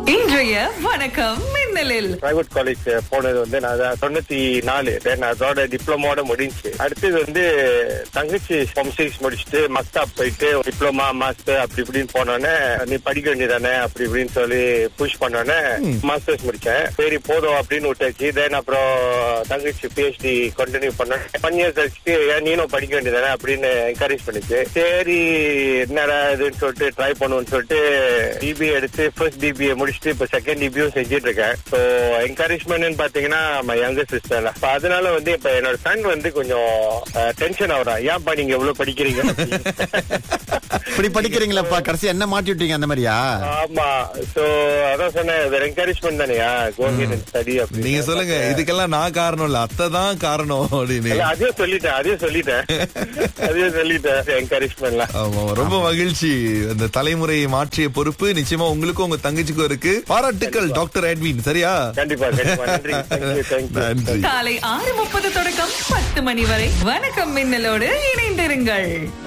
இன்றைய வணக்கம் மின்னலில் private college போனது வந்து நான் அதான் தொண்ணூத்தி நாலு தென் அதோட டிப்ளமோட முடிஞ்சு அடுத்தது வந்து தங்கச்சி ஃபார்ம் சிக்ஸ் முடிச்சுட்டு மக்தாப் போயிட்டு டிப்ளமா மாஸ்டர் அப்படி இப்படின்னு போனோடனே நீ படிக்க வேண்டியதானே அப்படி இப்படின்னு சொல்லி புஷ் பண்ணோன்னே மாஸ்டர்ஸ் முடிச்சேன் சரி போதும் அப்படின்னு விட்டாச்சு தென் அப்புறம் தங்கச்சி பிஹெச்டி கண்டினியூ பண்ணேன் ஒன் இயர்ஸ் கழிச்சுட்டு ஏன் நீனும் படிக்க வேண்டியதானே அப்படின்னு என்கரேஜ் பண்ணிச்சு சரி என்னடா இதுன்னு சொல்லிட்டு ட்ரை பண்ணுவோம்னு சொல்லிட்டு டிபிஏ எடுத்து ஃபர்ஸ்ட் டிபிஏ முடிச்சுட்டு இப்போ செகண்ட் டிபியும் செஞ்சுட்டு இருக்கேன் ஸோ என்கரேஜ்மெண்ட்னு பாத்தீங்கன்னா மை யங்கர் சிஸ்டர் இப்போ அதனால வந்து இப்ப என்னோட சன் வந்து கொஞ்சம் டென்ஷன் ஆகுறான் ஏன்ப்பா நீங்க எவ்வளவு படிக்கிறீங்க இப்படி படிக்கிறீங்களாப்பா கடைசி என்ன மாட்டி விட்டீங்க அந்த மாதிரியா ஆமா சோ அதான் சொன்னேன் இது என்கரேஜ்மெண்ட் தானேயா கோவிட் ஸ்டடி அப்படி நீங்க சொல்லுங்க இதுக்கெல்லாம் நான் காரணம் இல்ல அத்தை தான் காரணம் அப்படின்னு இல்ல, அதையும் சொல்லிட்டேன் அதையும் சொல்லிட்டேன் அதையும் சொல்லிட்டேன் என்கரேஜ்மெண்ட்லாம் ஆமா ரொம்ப மகிழ்ச்சி அந்த தலைமுறையை மாற்றிய பொறுப்பு நிச்சயமா உங்களுக்கும் உங்க தங்கச்சிக்கும் இருக்கு பாராட்டுக்கள் டாக்டர் எட்வின் சரியா கண்டிப்பா கண்டிப்பா நன்றி தேங்க்யூ தேங்க்யூ நன்றி காலை ஆறு முப்பது தொடக்கம் பத்து மணி வரை வணக்கம் மின்னலோடு இணைந்திருங்கள்